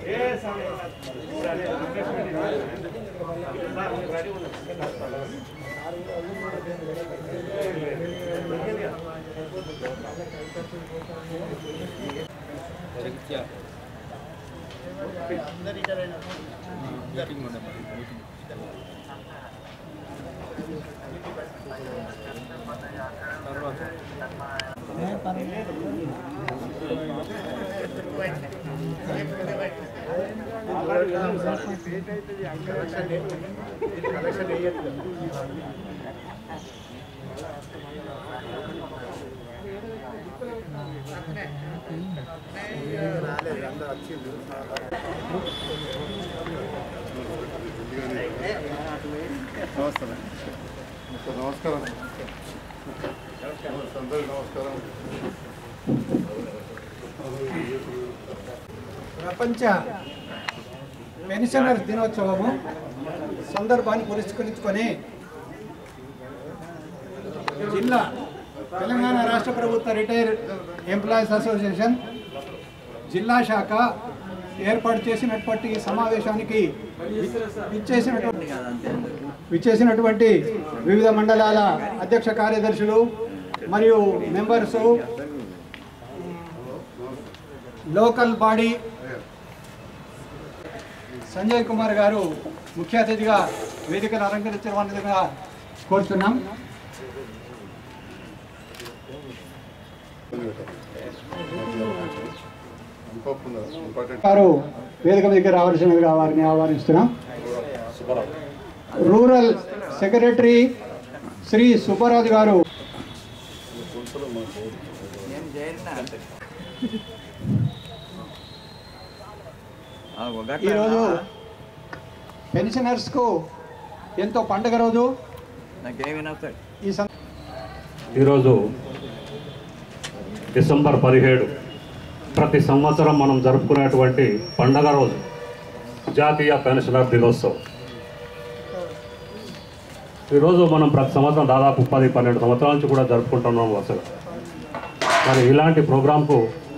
నమస్తే నమస్కారం అందరికీ నమస్కారం ప్రపంచ పెన్షనర్ దినోత్సవము సందర్భాన్ని పురస్కరించుకొని జిల్లా తెలంగాణ రాష్ట్ర ప్రభుత్వ రిటైర్ ఎంప్లాయీస్ అసోసియేషన్ జిల్లా శాఖ ఏర్పాటు చేసినటువంటి ఈ సమావేశానికి ఇచ్చేసినటువంటి విచ్చేసినటువంటి వివిధ మండలాల అధ్యక్ష కార్యదర్శులు మరియు members local body Sanjay Kumar garu ముఖ్య అతిథిగా వేదికను అలంకరించవలసిందిగా కోరుతున్నాం ఇంపార్టెంట్ వారు వేదిక దగ్గర రావాల్సినదిగా వారిని ఆహ్వానిస్తున్నాం రూరల్ సెక్రటరీ శ్రీ సుబ్బరాజు గారు ఈరోజు పెన్షనర్స్కు ఎంతో పండగ రోజు ఈ సం ఈరోజు డిసెంబర్ పదిహేడు ప్రతి సంవత్సరం మనం జరుపుకునేటువంటి పండగ రోజు జాతీయ పెన్షనర్ దినోత్సవం ఈరోజు మనం ప్రతి సంవత్సరం దాదాపు పది పన్నెండు సంవత్సరాల నుంచి కూడా జరుపుకుంటున్నాం వరుసగా మరి ఇలాంటి ప్రోగ్రాంకు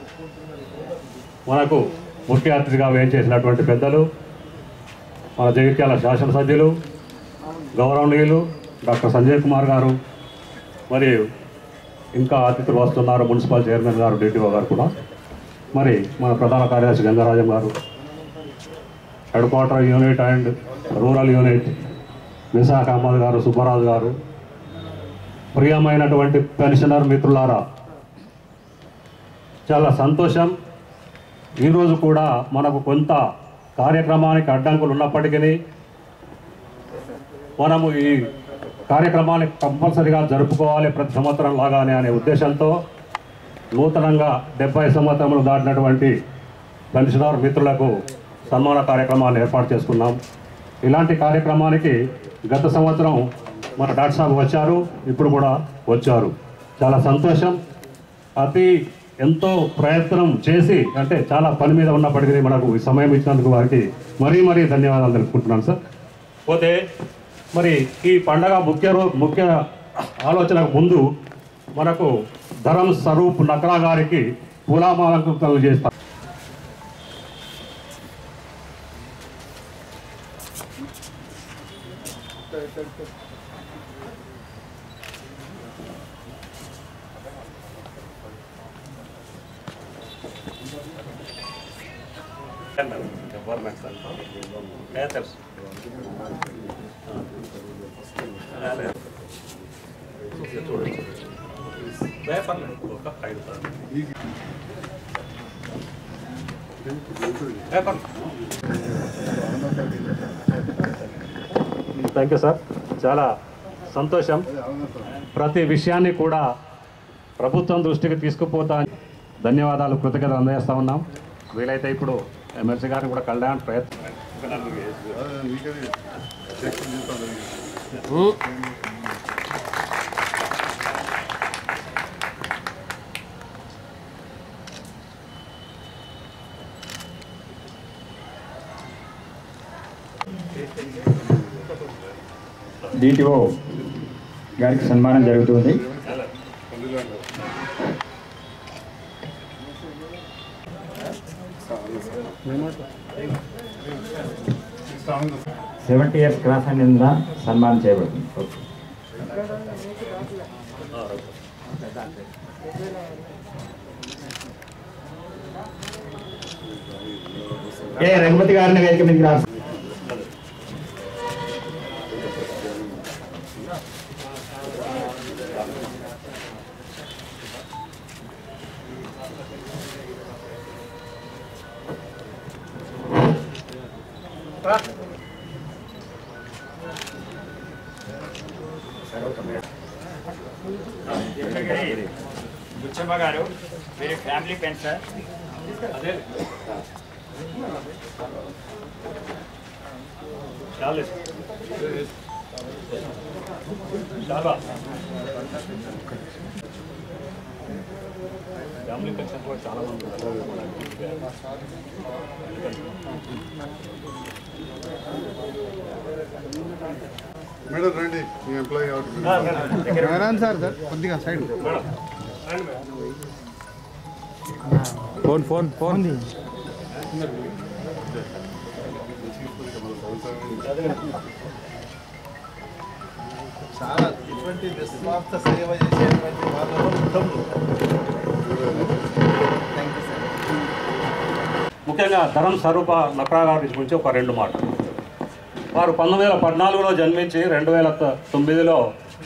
మనకు ముఖ్య అతిథిగా వేయించేసినటువంటి పెద్దలు మన జగిత్యాల శాసనసభ్యులు గౌరవనీయులు డాక్టర్ సంజయ్ కుమార్ గారు మరియు ఇంకా అతిథులు వస్తున్నారు మున్సిపల్ చైర్మన్ గారు డిటిఓ గారు కూడా మరి మన ప్రధాన కార్యదర్శి Gangarajam garu head quarter unit and rural unit Visakha Ahmed garu Subbaraju గారు ప్రియమైనటువంటి పెన్షనర్ మిత్రులారా చాలా సంతోషం ఈరోజు కూడా మనకు కొంత కార్యక్రమానికి అడ్డంకులు ఉన్నప్పటికీ మనము ఈ కార్యక్రమాన్ని కంపల్సరిగా జరుపుకోవాలి ప్రతి సంవత్సరం లాగానే అనే ఉద్దేశంతో నూతనంగా డెబ్బై సంవత్సరములు దాటినటువంటి పెన్షనర్ మిత్రులకు సన్మాన కార్యక్రమాన్ని ఏర్పాటు చేసుకున్నాం ఇలాంటి కార్యక్రమానికి గత సంవత్సరం మన డాక్టర్ సాబ్ వచ్చారు ఇప్పుడు కూడా వచ్చారు చాలా సంతోషం అతి ఎంతో ప్రయత్నం చేసి అంటే చాలా పని మీద ఉన్నప్పటికీ మనకు ఈ సమయం ఇచ్చినందుకు వారికి మరీ మరీ ధన్యవాదాలు తెలుపుకుంటున్నాను సార్ పోతే మరి ఈ పండగ ముఖ్య రో ముఖ్య ఆలోచనకు ముందు మనకు ధరం స్వరూప్ నక్రా గారికి పూలామాలంకృతాలు చేస్తారు గవర్నమెంట్ సార్ ఏ తెలుసు చూడండి పర్లేదు ఒక ఐదు సార్ థ్యాంక్ యూ సార్ చాలా సంతోషం ప్రతి విషయాన్ని కూడా ప్రభుత్వం దృష్టికి తీసుకుపోతా ధన్యవాదాలు కృతజ్ఞతలు అందజేస్తా ఉన్నాం వీలైతే ఇప్పుడు ఎమ్మెల్సీ గారిని కూడా కలడానికి ప్రయత్నం నీకే చెక్ చేస్తాను డిటిఓ గారికి సన్మానం జరుగుతుంది చాలు సార్ సెవెంటీ ఇయర్స్ క్రాస్ అయిన సన్మానం చేయబడుతుంది ఓకే. ఏ రఘుపతి గారిని వేదిక మీదకి రా బుచ్చమ్మ గారు మీరు ఫ్యామిలీ ఫ్రెండ్ సార్ చాలు చాలా ఫ్యామిలీ పెన్షన్ కూడా చాలా మంది మేడం రండి మీ ఎంప్లాయీ ఎవరు సార్ సార్ కొద్దిగా సైడ్ ఫోన్ ఫోన్ ఫోన్ చాలా ఇటువంటి నిస్వార్థ సేవ చేసేటువంటి వాళ్ళలో ఉత్తములు థ్యాంక్ యూ సార్ ముఖ్యంగా ధరం స్వరూప నక్రా గారి గురించి ఒక రెండు మాటలు వారు పంతొమ్మిది వేల పద్నాలుగులో జన్మించి రెండు వేల తొ- తొమ్మిదిలో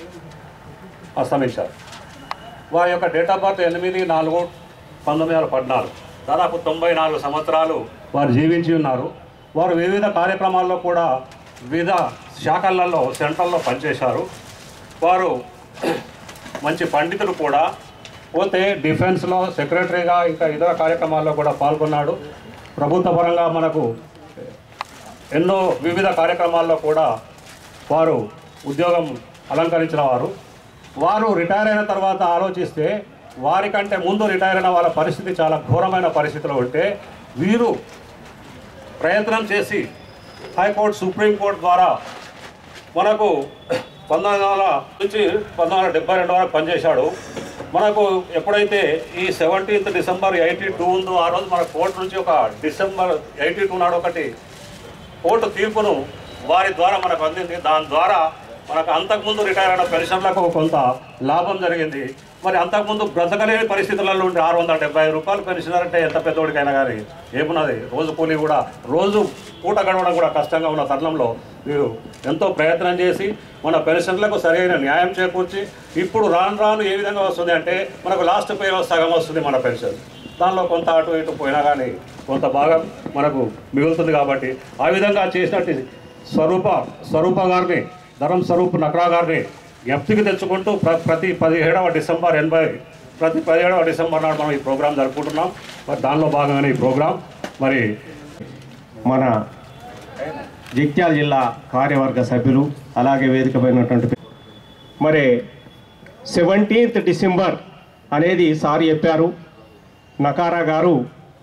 అస్తమించారు వారి యొక్క డేట్ ఆఫ్ బర్త్ ఎనిమిది నాలుగు పంతొమ్మిది వందల పద్నాలుగు దాదాపు తొంభై నాలుగు సంవత్సరాలు వారు జీవించి ఉన్నారు వారు వివిధ కార్యక్రమాల్లో కూడా వివిధ శాఖలలో సెంట్రల్లో పనిచేశారు వారు మంచి పండితులు కూడా పోతే డిఫెన్స్లో సెక్రటరీగా ఇంకా ఇతర కార్యక్రమాల్లో కూడా పాల్గొన్నాడు ప్రభుత్వ పరంగా మనకు ఎన్నో వివిధ కార్యక్రమాల్లో కూడా వారు ఉద్యోగం అలంకరించిన వారు వారు రిటైర్ అయిన తర్వాత ఆలోచిస్తే వారికంటే ముందు రిటైర్ అయిన వాళ్ళ పరిస్థితి చాలా ఘోరమైన పరిస్థితిలో ఉంటే వీరు ప్రయత్నం చేసి హైకోర్టు సుప్రీంకోర్టు ద్వారా మనకు పంతొమ్మిది వందల నుంచి పంతొమ్మిది వందల డెబ్బై రెండు వరకు పనిచేశాడు మనకు ఎప్పుడైతే ఈ సెవెంటీన్త్ డిసెంబర్ ఎయిటీ టూ ఉందో ఆ రోజు మన కోర్టు నుంచి ఒక డిసెంబర్ ఎయిటీ టూ నాడు ఒకటి కోర్టు తీర్పును వారి ద్వారా మనకు అందింది దాని ద్వారా మనకు అంతకుముందు రిటైర్ అయిన పెన్షన్లకు కొంత లాభం జరిగింది మరి అంతకుముందు బ్రతకలేని పరిస్థితులలో ఉండి ఆరు వందల డెబ్బై ఐదు రూపాయలు పెన్షనర్ అంటే ఎంత పెద్దోడికైనా కానీ ఏమున్నది రోజు కూలీ కూడా రోజు పూట గడవడం కూడా కష్టంగా ఉన్న తరుణంలో వీరు ఎంతో ప్రయత్నం చేసి మన పెన్షన్లకు సరైన న్యాయం చేకూర్చి ఇప్పుడు రాను రాను ఏ విధంగా వస్తుంది అంటే మనకు లాస్ట్ పేలో సగం వస్తుంది మన పెన్షన్ దానిలో కొంత అటు ఇటు పోయినా కానీ కొంత భాగం మనకు మిగులుతుంది కాబట్టి ఆ విధంగా చేసినట్టు స్వరూప స్వరూప గారిని ధరం స్వరూప్ నక్రా గారిని జ్ఞప్తికి తెచ్చుకుంటూ ప్ర ప్రతి పదిహేడవ డిసెంబర్ ఎనభై ప్రతి పదిహేడవ డిసెంబర్ నాడు మనం ఈ ప్రోగ్రాం జరుపుకుంటున్నాం మరి దానిలో భాగంగానే ఈ ప్రోగ్రాం మరి మన జగిత్యాల జిల్లా కార్యవర్గ సభ్యులు అలాగే వేదికపైనటువంటి మరి సెవెంటీన్త్ డిసెంబర్ అనేది సార్ చెప్పారు నకారా గారు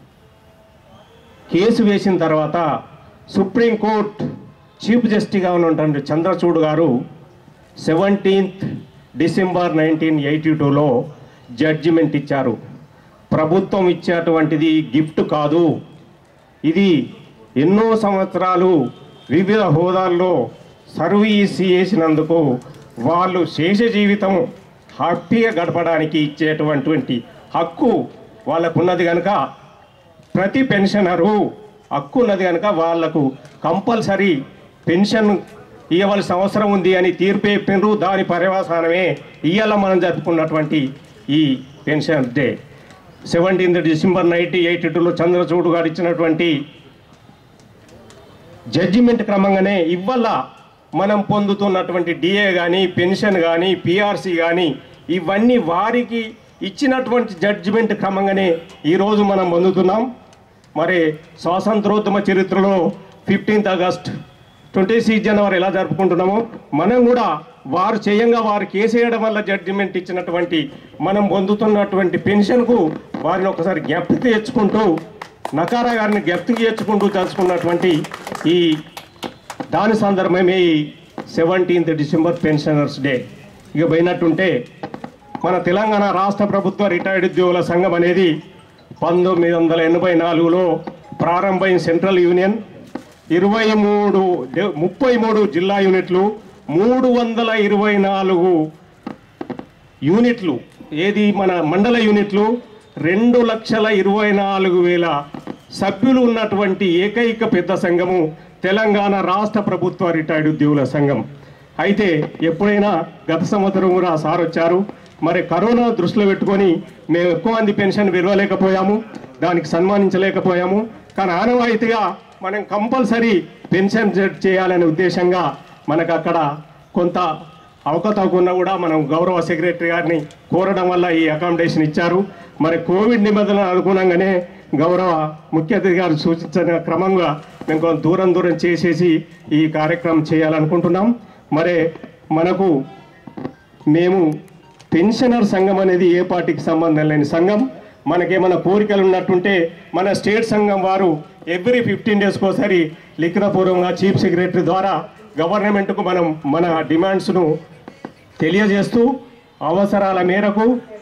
కేసు వేసిన తర్వాత సుప్రీంకోర్టు చీఫ్ జస్టిస్గా ఉన్నటువంటి Chandrachud garu seventeenth December nineteen eighty టూలో జడ్జిమెంట్ ఇచ్చారు ప్రభుత్వం ఇచ్చేటువంటిది గిఫ్ట్ కాదు ఇది ఎన్నో సంవత్సరాలు వివిధ హోదాల్లో సర్వీస్ చేసినందుకు వాళ్ళు శేష జీవితం హ్యాపీగా గడపడానికి ఇచ్చేటువంటి హక్కు వాళ్ళకున్నది కనుక ప్రతి పెన్షనరు హక్కు ఉన్నది కనుక వాళ్లకు కంపల్సరీ పెన్షన్ ఇవ్వవలసిన అవసరం ఉంది అని తీర్పు చెప్పిండ్రు దాని పర్యవసానమే ఇవాళ మనం జరుపుకున్నటువంటి ఈ pension day seventeenth December nineteen eighty టూలో చంద్రచూడ్ గారు ఇచ్చినటువంటి జడ్జిమెంట్ క్రమంగానే ఇవాళ మనం పొందుతున్నటువంటి డిఏ కానీ పెన్షన్ కానీ పిఆర్సీ కానీ ఇవన్నీ వారికి ఇచ్చినటువంటి జడ్జిమెంట్ క్రమంగానే ఈరోజు మనం పొందుతున్నాం మరి స్వాతంత్రోద్యమ చరిత్రలో ఫిఫ్టీన్త్ ఆగస్ట్ ట్వంటీ సిక్స్ జనవరి ఎలా జరుపుకుంటున్నామో మనం కూడా వారు చేయంగా వారు కేసేయడం వల్ల జడ్జిమెంట్ ఇచ్చినటువంటి మనం పొందుతున్నటువంటి పెన్షన్కు వారిని ఒకసారి జ్ఞప్తికి తెచ్చుకుంటూ నకారా గారిని జ్ఞప్తికి తెచ్చుకుంటూ తెలుసుకున్నటువంటి ఈ దాని సందర్భమే ఈ సెవెంటీన్త్ డిసెంబర్ పెన్షనర్స్ డే ఇక పోయినట్టుంటే మన తెలంగాణ రాష్ట్ర ప్రభుత్వ రిటైర్డ్ ఉద్యోగుల సంఘం అనేది పంతొమ్మిది వందల ఎనభై నాలుగులో ప్రారంభమైన సెంట్రల్ యూనియన్ ఇరవై మూడు ముప్పై మూడు జిల్లా యూనిట్లు మూడు వందల ఇరవై నాలుగు యూనిట్లు ఏది మన మండల యూనిట్లు రెండు లక్షల ఇరవై నాలుగు వేల సభ్యులు ఉన్నటువంటి ఏకైక పెద్ద సంఘము తెలంగాణ రాష్ట్ర ప్రభుత్వ రిటైర్డ్ ఉద్యోగుల సంఘం అయితే ఎప్పుడైనా గత సంవత్సరం కూడా సార్ వచ్చారు మరి కరోనా దృష్టిలో పెట్టుకొని మేము ఎక్కువ మంది పెన్షన్ విలువలేకపోయాము దానికి సన్మానించలేకపోయాము కానీ ఆనవాయితీగా మనం కంపల్సరీ పెన్షన్ చేయాలనే ఉద్దేశంగా మనకు అక్కడ కొంత అవకతవకున్నా కూడా మనం గౌరవ సెక్రటరీ గారిని కోరడం వల్ల ఈ అకామిడేషన్ ఇచ్చారు మరి కోవిడ్ నిబంధనలు అనుగుణంగానే గౌరవ ముఖ్య అతిథి గారు సూచించిన క్రమంగా మేము కొంత దూరం దూరం చేసేసి ఈ కార్యక్రమం చేయాలనుకుంటున్నాం మరి మనకు మేము పెన్షనర్ సంఘం అనేది ఏ పార్టీకి సంబంధం లేని సంఘం మనకేమైనా కోరికలు ఉన్నట్టుంటే మన స్టేట్ సంఘం వారు ఎవ్రీ ఫిఫ్టీన్ డేస్కి ఒకసారి లిఖితపూర్వకంగా చీఫ్ సెక్రటరీ ద్వారా గవర్నమెంట్కు మనం మన డిమాండ్స్ను తెలియజేస్తూ అవసరాల మేరకు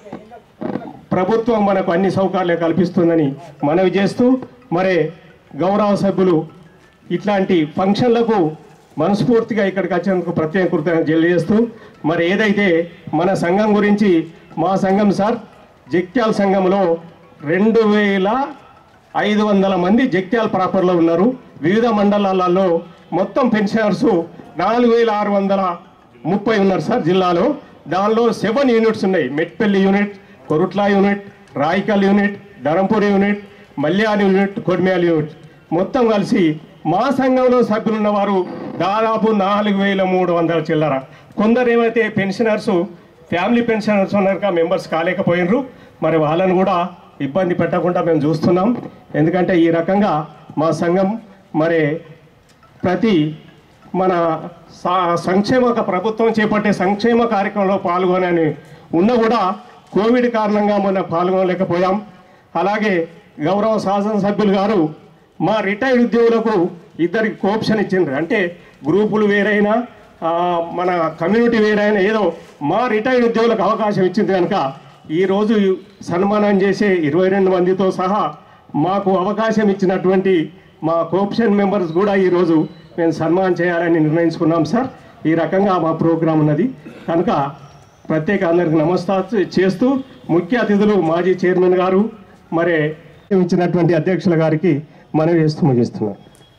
ప్రభుత్వం మనకు అన్ని సౌకర్యాలు కల్పిస్తుందని మనవి చేస్తూ మరి గౌరవ సభ్యులు ఇట్లాంటి ఫంక్షన్లకు మనస్ఫూర్తిగా ఇక్కడికి వచ్చినందుకు ప్రత్యేక కృతజ్ఞతలు తెలియజేస్తూ మరి ఏదైతే మన సంఘం గురించి మా సంఘం సార్ జగిత్యాల సంఘంలో రెండు వేల ఐదు వందల మంది జగిత్యాల ప్రాపర్లో ఉన్నారు వివిధ మండలాలలో మొత్తం పెన్షనర్స్ నాలుగు వేల ఆరు వందల ముప్పై ఉన్నారు సార్ జిల్లాలో దానిలో సెవెన్ యూనిట్స్ ఉన్నాయి Metpally unit Korutla unit Raikal unit Dharampur unit Mallial unit Kodimial unit మొత్తం కలిసి మా సంఘంలో సభ్యులున్న వారు దాదాపు నాలుగు వేల మూడు వందల చిల్లర కొందరు ఏమైతే పెన్షనర్స్ ఫ్యామిలీ పెన్షనర్స్ ఉన్నారుగా మెంబర్స్ కాలేకపోయినరు మరి వాళ్ళని కూడా ఇబ్బంది పెట్టకుండా మేము చూస్తున్నాం ఎందుకంటే ఈ రకంగా మా సంఘం మరి ప్రతి మన సా- సంక్షేమ ప్రభుత్వం చేపట్టే సంక్షేమ కార్యక్రమంలో పాల్గొనని ఉన్న కూడా కోవిడ్ కారణంగా మొన్న పాల్గొనలేకపోయాం అలాగే గౌరవ శాసనసభ్యులు గారు మా రిటైర్డ్ ఉద్యోగులకు ఇద్దరికి కోప్షన్ ఇచ్చిండ్రు అంటే గ్రూపులు వేరైనా ఆ, మన కమ్యూనిటీ వేరైనా ఏదో మా రిటైర్డ్ ఉద్యోగులకు అవకాశం ఇచ్చింది కనుక ఈరోజు సన్మానం చేసే ఇరవై రెండు మందితో సహా మాకు అవకాశం ఇచ్చినటువంటి మా కోప్షన్ మెంబర్స్ కూడా ఈరోజు మేము సన్మానం చేయాలని నిర్ణయించుకున్నాం సార్ ఈ రకంగా మా ప్రోగ్రాం ఉన్నది కనుక ప్రత్యేక అందరికి నమస్తా చేస్తూ ముఖ్య అతిథులు మాజీ చైర్మన్ గారు మరి ఇచ్చినటువంటి అధ్యక్షుల గారికి మనవి చేస్తూ ముగిస్తున్నారు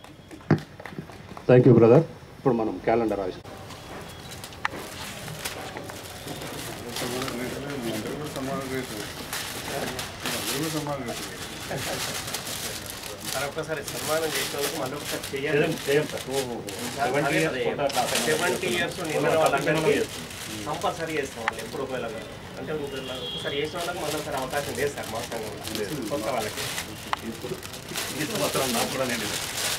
థ్యాంక్ యూ బ్రదర్ ఇప్పుడు మనం క్యాలెండర్ రాసి సమానం రేటు అందరూ సమానం రేటు మరొకసారి సన్మానం చేసినందుకు మరొకసారి చేయం చేయం సార్ సెవెంటీ ఇయర్స్ వాళ్ళందరికీ కంపల్సరీ చేస్తాం వాళ్ళు ఎప్పుడు ఒకవేళ అంటే ఒకసారి చేసిన వాళ్ళకి మళ్ళీ అవకాశం లేదు సార్ మా సంఘంలో కొత్త వాళ్ళకి ఈ సంవత్సరం నాకు కూడా నేను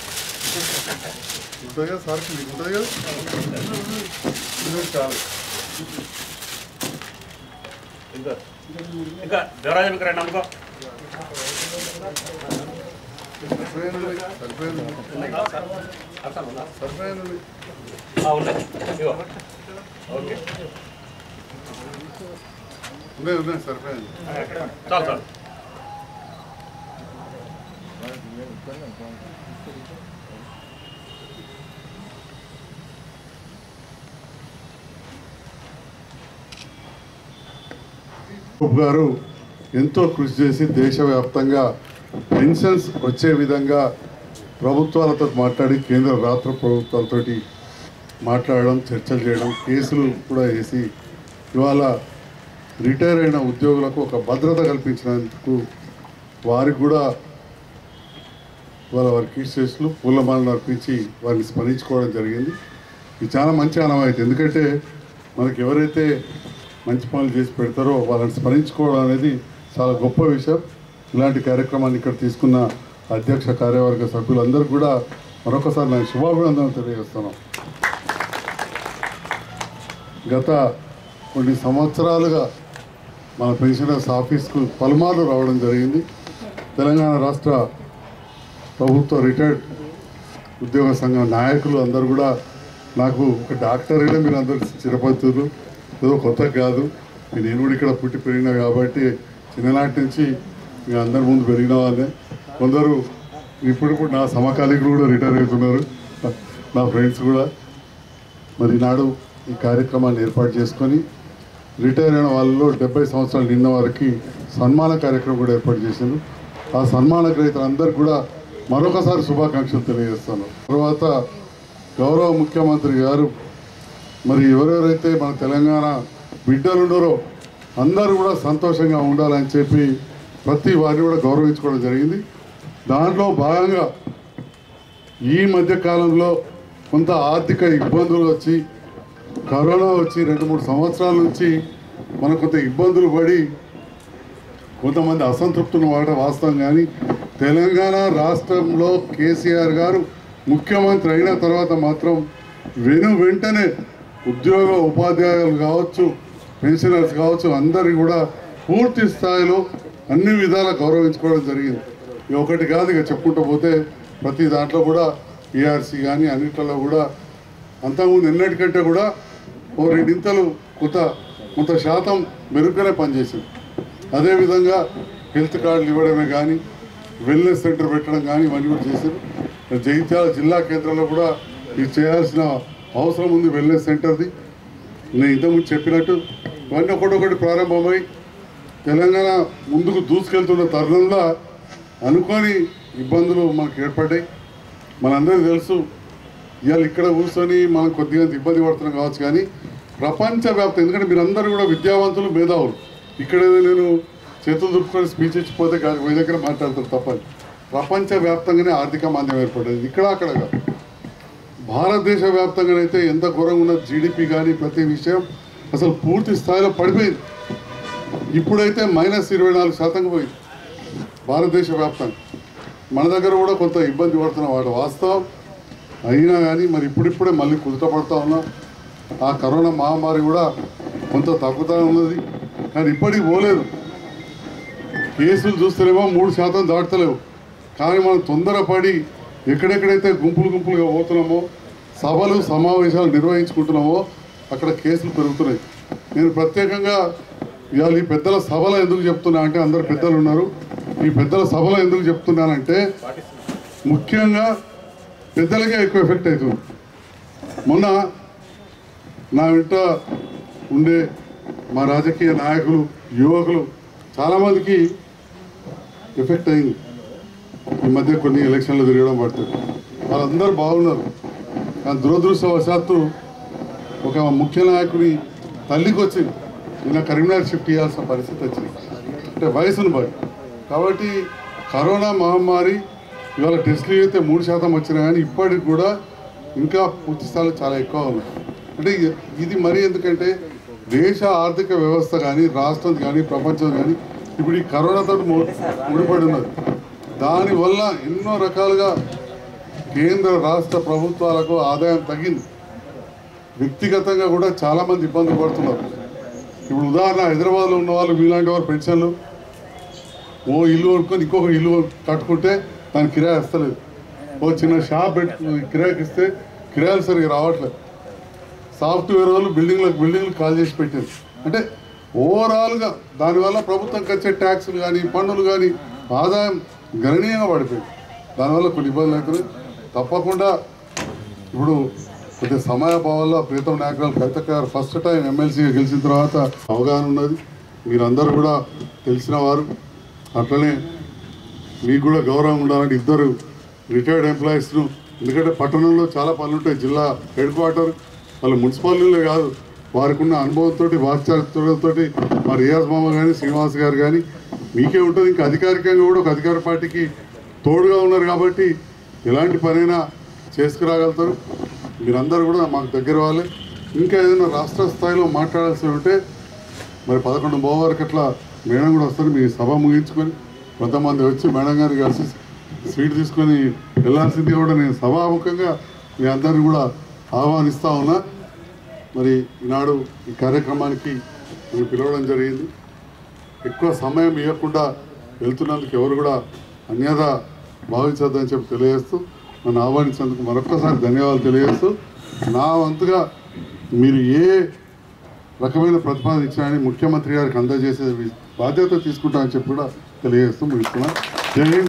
ఉంటుంది కదా సార్కి మీకు ఉంటుంది కదా ఇది చాలు ఇంకా ఇంకా దేవరాజు మీకు రండి అనుకో సరిపోయింది సరిపోయింది సరిపోయింది ఆ, ఉన్నాయి ఇగో ఓకే ఉన్నాయి ఉన్నాయి సరిపోయింది చాలు చాలు బాబు గారు ఎంతో కృషి చేసి దేశవ్యాప్తంగా పెన్షన్స్ వచ్చే విధంగా ప్రభుత్వాలతో మాట్లాడి కేంద్ర రాష్ట్ర ప్రభుత్వాలతోటి మాట్లాడడం చర్చలు చేయడం కేసులు కూడా వేసి ఇవాళ రిటైర్ అయిన ఉద్యోగులకు ఒక భద్రత కల్పించినందుకు వారికి కూడా వాళ్ళ వారి కేసులు పూలమాలను అర్పించి వారిని స్మరించుకోవడం జరిగింది ఇది చాలా మంచి ఆనవాయితీ ఎందుకంటే మనకి ఎవరైతే మంచి పనులు చేసి పెడతారో వాళ్ళని స్మరించుకోవడం అనేది చాలా గొప్ప విషయం ఇలాంటి కార్యక్రమాన్ని ఇక్కడ తీసుకున్న అధ్యక్ష కార్యవర్గ సభ్యులందరూ కూడా మరొకసారి నేను శుభాభినందనలు తెలియజేస్తున్నాం గత కొన్ని సంవత్సరాలుగా మన పెన్షనర్స్ ఆఫీస్కు పలుమార్లు రావడం జరిగింది తెలంగాణ రాష్ట్ర ప్రభుత్వ రిటైర్డ్ ఉద్యోగ సంఘం నాయకులు అందరూ కూడా నాకు ఒక డాక్టర్ అయినా మీరు అందరు చిరపతులు ఏదో కొత్త కాదు నేను కూడా ఇక్కడ పుట్టి పెరిగినా కాబట్టి చిన్ననాటి నుంచి మీ అందరి ముందు పెరిగిన వాళ్ళే కొందరు ఇప్పుడు ఇప్పుడు నా సమకాలీకులు కూడా రిటైర్ అవుతున్నారు నా ఫ్రెండ్స్ కూడా మరి నాడు ఈ కార్యక్రమాన్ని ఏర్పాటు చేసుకొని రిటైర్ అయిన వాళ్ళలో డెబ్బై సంవత్సరాలు నిన్న వారికి సన్మాన కార్యక్రమం కూడా ఏర్పాటు చేశారు ఆ సన్మాన గ్రహీతలందరికీ కూడా మరొకసారి శుభాకాంక్షలు తెలియజేస్తాను తర్వాత గౌరవ ముఖ్యమంత్రి గారు మరి ఎవరెవరైతే మన తెలంగాణ బిడ్డలు ఉన్నారో అందరూ కూడా సంతోషంగా ఉండాలని చెప్పి ప్రతి వారిని కూడా గౌరవించుకోవడం జరిగింది దాంట్లో భాగంగా ఈ మధ్య కాలంలో కొంత ఆర్థిక ఇబ్బందులు వచ్చి కరోనా వచ్చి రెండు మూడు సంవత్సరాల నుంచి మనకు కొంత ఇబ్బందులు పడి కొంతమంది అసంతృప్తులు మాట వాస్తవం కానీ తెలంగాణ రాష్ట్రంలో కేసీఆర్ గారు ముఖ్యమంత్రి అయిన తర్వాత మాత్రం వెను వెంటనే ఉద్యోగ ఉపాధ్యాయులు కావచ్చు పెన్షనర్స్ కావచ్చు అందరికీ కూడా పూర్తి స్థాయిలో అన్ని విధాలా గౌరవించుకోవడం జరిగింది ఇది ఒకటి కాదు ఇక చెప్పుకుంటూ పోతే ప్రతి దాంట్లో కూడా ఈఆర్సీ కానీ అన్నిట్లలో కూడా అంతకుముందు ఎన్నటికంటే కూడా ఓ రెండింతలు కొంత కొంత శాతం మెరుగ్గానే పనిచేసింది అదేవిధంగా హెల్త్ కార్డులు ఇవ్వడమే కానీ వెల్నెస్ సెంటర్ పెట్టడం కానీ ఇవన్నీ కూడా చేశారు జగిత్యాల జిల్లా కేంద్రంలో కూడా ఇది చేయాల్సిన అవసరం ఉంది వెల్నెస్ సెంటర్ది నేను ఇంతకుముందు చెప్పినట్టు ఇవన్నీ ఒకటొకటి ప్రారంభమై తెలంగాణ ముందుకు దూసుకెళ్తున్న తరుణంలో అనుకోని ఇబ్బందులు మనకు ఏర్పడ్డాయి మనందరికీ తెలుసు ఇవాళ ఇక్కడ కూర్చొని మనం కొద్దిగా ఇబ్బంది పడుతున్నాం కావచ్చు కానీ ప్రపంచవ్యాప్తం ఎందుకంటే మీరందరూ కూడా విద్యావంతులు మేధావులు ఇక్కడ నేను చేతులు దుప్పుకొని స్పీచ్ ఇచ్చిపోతే కాదు మీ దగ్గర మాట్లాడతారు తప్పని ప్రపంచవ్యాప్తంగానే ఆర్థిక మాంద్యం ఏర్పడేది ఇక్కడ అక్కడ కాదు భారతదేశ వ్యాప్తంగానైతే ఎంత ఘోరంగా ఉన్న జీడిపి కానీ ప్రతి విషయం అసలు పూర్తి స్థాయిలో పడిపోయింది ఇప్పుడైతే మైనస్ ఇరవై నాలుగు శాతంగా పోయింది భారతదేశ వ్యాప్తంగా మన దగ్గర కూడా కొంత ఇబ్బంది పడుతున్న వాటి వాస్తవం అయినా కానీ మరి ఇప్పుడిప్పుడే మళ్ళీ కుదుట పడుతూ ఉన్నాం ఆ కరోనా మహమ్మారి కూడా కొంత తగ్గుతూ ఉన్నది కానీ ఇప్పటికి పోలేదు కేసులు చూస్తేనేమో మూడు శాతం దాటుతలేవు కానీ మనం తొందరపడి ఎక్కడెక్కడైతే గుంపులు గుంపులుగా పోతున్నామో సభలు సమావేశాలు నిర్వహించుకుంటున్నామో అక్కడ కేసులు పెరుగుతున్నాయి నేను ప్రత్యేకంగా ఇవాళ ఈ పెద్దల సభలో ఎందుకు చెప్తున్నా అంటే అందరు పెద్దలు ఉన్నారు ఈ పెద్దల సభలో ఎందుకు చెప్తున్నానంటే ముఖ్యంగా పెద్దలకే ఎక్కువ ఎఫెక్ట్ అవుతుంది మొన్న నా వెంట ఉండే మా రాజకీయ నాయకులు యువకులు చాలామందికి ఎఫెక్ట్ అయింది ఈ మధ్య కొన్ని ఎలక్షన్లు తిరగడం పడుతుంది వాళ్ళందరూ బాగున్నారు కానీ దురదృష్టవశాత్తు ఒక ముఖ్య నాయకుని తల్లికి వచ్చింది నిన్న కరీంనగర్ షిఫ్ట్ చేయాల్సిన పరిస్థితి వచ్చింది అంటే వయసును బట్టి కాబట్టి కరోనా మహమ్మారి ఇవాళ టెస్టులు అయితే మూడు శాతం వచ్చినా కానీ ఇప్పటికి కూడా ఇంకా పూర్తి స్థాయిలో చాలా ఎక్కువ ఉన్నాయి అంటే ఇది- ఇది మరీ ఎందుకంటే దేశ ఆర్థిక వ్యవస్థ కానీ రాష్ట్రం కానీ ప్రపంచం కానీ ఇప్పుడు ఈ కరోనాతో ము- ముడిపడి ఉన్నది దానివల్ల ఎన్నో రకాలుగా కేంద్ర రాష్ట్ర ప్రభుత్వాలకు ఆదాయం తగ్గింది వ్యక్తిగతంగా కూడా చాలామంది ఇబ్బందులు పడుతున్నారు ఇప్పుడు ఉదాహరణ హైదరాబాద్లో ఉన్న వాళ్ళు మీలాంటి వారు పెన్షన్లు ఓ ఇల్లు కొనుక్కొని ఇంకొక ఇల్లు కట్టుకుంటే దానికి కిరాయి వస్తలేదు ఓ చిన్న షాప్ పెట్టు కిరాయికి ఇస్తే కిరాయిలు సరిగ్గా రావట్లేదు సాఫ్ట్వేర్ వాళ్ళు బిల్డింగ్లకు బిల్డింగ్లు కాల్ చేసి పెట్టారు అంటే ఓవరాల్గా దానివల్ల ప్రభుత్వంకి వచ్చే ట్యాక్సులు కానీ పన్నులు కానీ ఆదాయం గణనీయంగా పడిపోయింది దానివల్ల కొన్ని ఇబ్బందులు అవుతున్నాయి తప్పకుండా ఇప్పుడు కొద్ది సమయాభావంలో ప్రీతం నాయకురాలు కవిత గారు ఫస్ట్ టైం ఎమ్మెల్సీగా గెలిచిన తర్వాత అవగాహన ఉన్నది మీరందరూ కూడా తెలిసిన వారు అట్లనే మీకు కూడా గౌరవం ఉండాలంటే ఇద్దరు రిటైర్డ్ ఎంప్లాయీస్ను ఎందుకంటే పట్టణంలో చాలా పనులు ఉంటాయి జిల్లా హెడ్ క్వార్టర్ వాళ్ళ మున్సిపాలిటీలే కాదు వారికి ఉన్న అనుభవంతో వాక్చారిత్రంతో మా రియాజ్ మామ కానీ శ్రీనివాస్ గారు కానీ మీకే ఉంటుంది ఇంకా అధికారికంగా కూడా ఒక అధికార పార్టీకి తోడుగా ఉన్నారు కాబట్టి ఎలాంటి పనైనా చేసుకురాగలుగుతారు మీరందరూ కూడా మాకు దగ్గర వాళ్ళే ఇంకా ఏదైనా రాష్ట్ర స్థాయిలో మాట్లాడాల్సి ఉంటే మరి పదకొండు మూడు వరకు అట్లా మేడం కూడా వస్తారు మీ సభ ముగించుకొని కొంతమంది వచ్చి మేడం గారిని కలిసి స్వీట్ తీసుకొని వెళ్ళాల్సింది కూడా నేను సభాముఖంగా మీ అందరిని కూడా ఆహ్వానిస్తా ఉన్నా మరి ఈనాడు ఈ కార్యక్రమానికి నన్ను పిలవడం జరిగింది ఎక్కువ సమయం ఇవ్వకుండా వెళ్తున్నందుకు ఎవరు కూడా అన్యత భావించొద్దని చెప్పి తెలియజేస్తూ నన్ను ఆహ్వానించినందుకు మరొక్కసారి ధన్యవాదాలు తెలియజేస్తూ నా వంతుగా మీరు ఏ రకమైన ప్రతిపాదన ఇచ్చారని ముఖ్యమంత్రి గారికి అందజేసే బాధ్యత తీసుకుంటామని చెప్పి కూడా తెలియజేస్తూ ముగిస్తున్నా జై హింద్